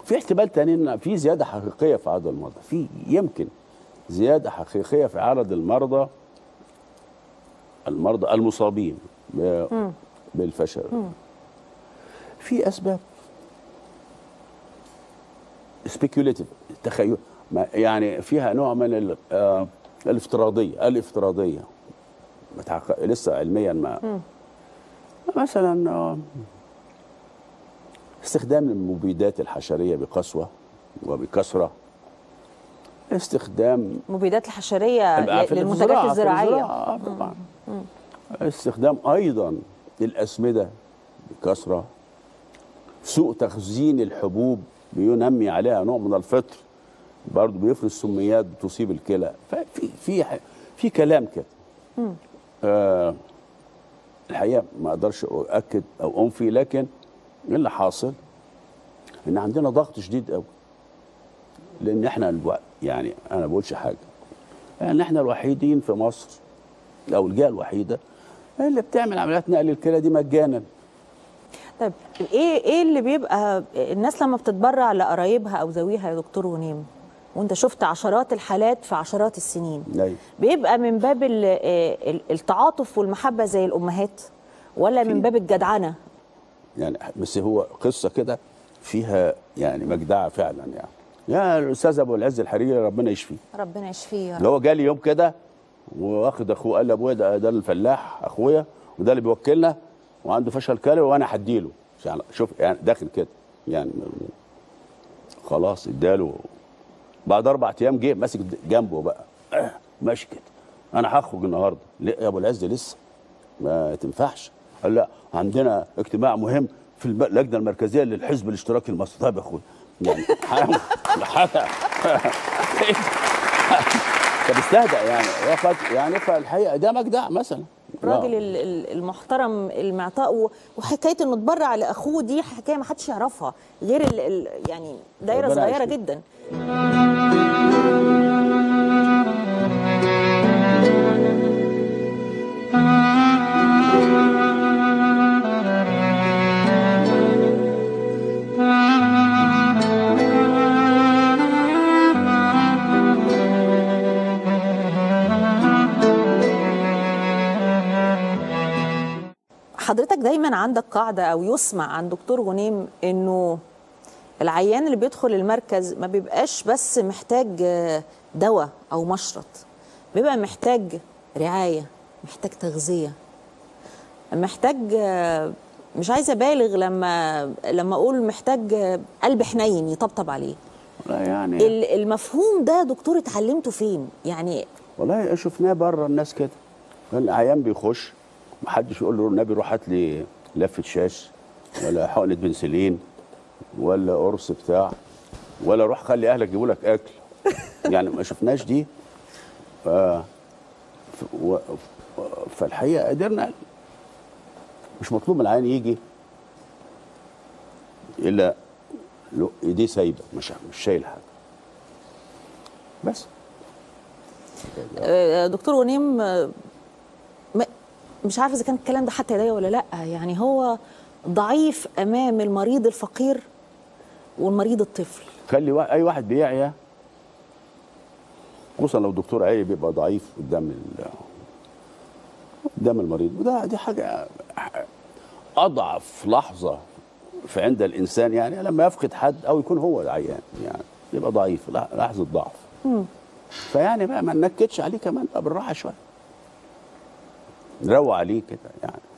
في احتمال تاني ان في زياده حقيقيه في عدد المرضى في يمكن زياده حقيقيه في عدد المرضى المرضى المصابين ب- بالفشل في اسباب سبيكيوليتيف تخيل ما- يعني فيها نوع من ال- آه، الافتراضيه الافتراضيه متحقق لسه علميا ما مثلا آه، استخدام المبيدات الحشريه بقسوه وبكثره استخدام مبيدات الحشريه البقى في للمنتجات الزراعة- في الزراعيه الزراعة، آه، طبعا استخدام ايضا الاسمده بكثره سوء تخزين الحبوب بينمي عليها نوع من الفطر برضه بيفرز سميات بتصيب الكلى ففي في ح- في كلام كده آه الحقيقه ما اقدرش اؤكد او انفي لكن اللي حاصل ان عندنا ضغط شديد قوي لان احنا الو... يعني انا ما بقولش حاجه يعني احنا الوحيدين في مصر او الجهه الوحيده اللي بتعمل عمليات نقل الكلى دي مجانا طيب ايه ايه اللي بيبقى الناس لما بتتبرع لقرايبها او ذويها يا دكتور غنيم وانت شفت عشرات الحالات في عشرات السنين أيوة. بيبقى من باب ال- آه، ال- التعاطف والمحبه زي الامهات ولا من باب الجدعنه يعني بس هو قصه كده فيها يعني مجدعه فعلا يعني يا الاستاذ ابو العز الحريري ربنا يشفيه ربنا يشفيه يا رب اللي هو جالي يوم كده واخد اخوه قال لي ابويا ده, ده الفلاح اخويا وده اللي بيوكلنا وعنده فشل كلوي وانا هديله يعني شوف يعني داخل كده يعني خلاص اداله بعد اربع ايام جه ماسك جنبه بقى آه، ماشي كده انا هخرج النهارده ليه يا ابو العز لسه ما تنفعش قال لا عندنا اجتماع مهم في الب- اللجنه المركزيه للحزب الاشتراكي المصري طيب يا اخويا يعني حاجه حاجه طب استهدأ يعني واخد يعني فالحقيقه ده مجدع مثلا الراجل لا. ال- ال- المحترم المعطاء و- وحكايه انه اتبرع لاخوه دي حكايه ما حدش يعرفها غير ال ال يعني دايره ربنا صغيره يشفيه. جدا حضرتك دايما عندك قاعده او يسمع عن دكتور غنيم انه العيان اللي بيدخل المركز ما بيبقاش بس محتاج آه، دواء او مشرط بيبقى محتاج رعايه محتاج تغذيه محتاج آه، مش عايزه ابالغ لما لما اقول محتاج آه، قلب حنين يطبطب عليه لا يعني ال- المفهوم ده دكتور اتعلمته فين يعني والله شفناه بره الناس كده كان العيان بيخش محدش يقول له النبي روح هات لي لفه شاش ولا حقنه بنسلين ولا قرص بتاع ولا روح خلي اهلك يجيبوا لك اكل يعني ما شفناش دي ف... ف... و... فالحقيقه قدرنا مش مطلوب من العيان يجي الا له ايديه سايبه مش مش شايل حاجه بس آه، دكتور غنيم آه، ما- مش عارفه اذا كان الكلام ده حتى يدي ولا لا يعني هو ضعيف امام المريض الفقير والمريض الطفل خلي وا- اي واحد بيعيا خصوصا لو دكتور عيا بيبقى ضعيف قدام ال- قدام المريض وده دي حاجه اضعف لحظه في عند الانسان يعني لما يفقد حد او يكون هو العيان يعني يبقى ضعيف لح- لحظه ضعف فيعني بقى ما ننكدش عليه كمان بقى بالراحه شويه نروق عليه كده يعني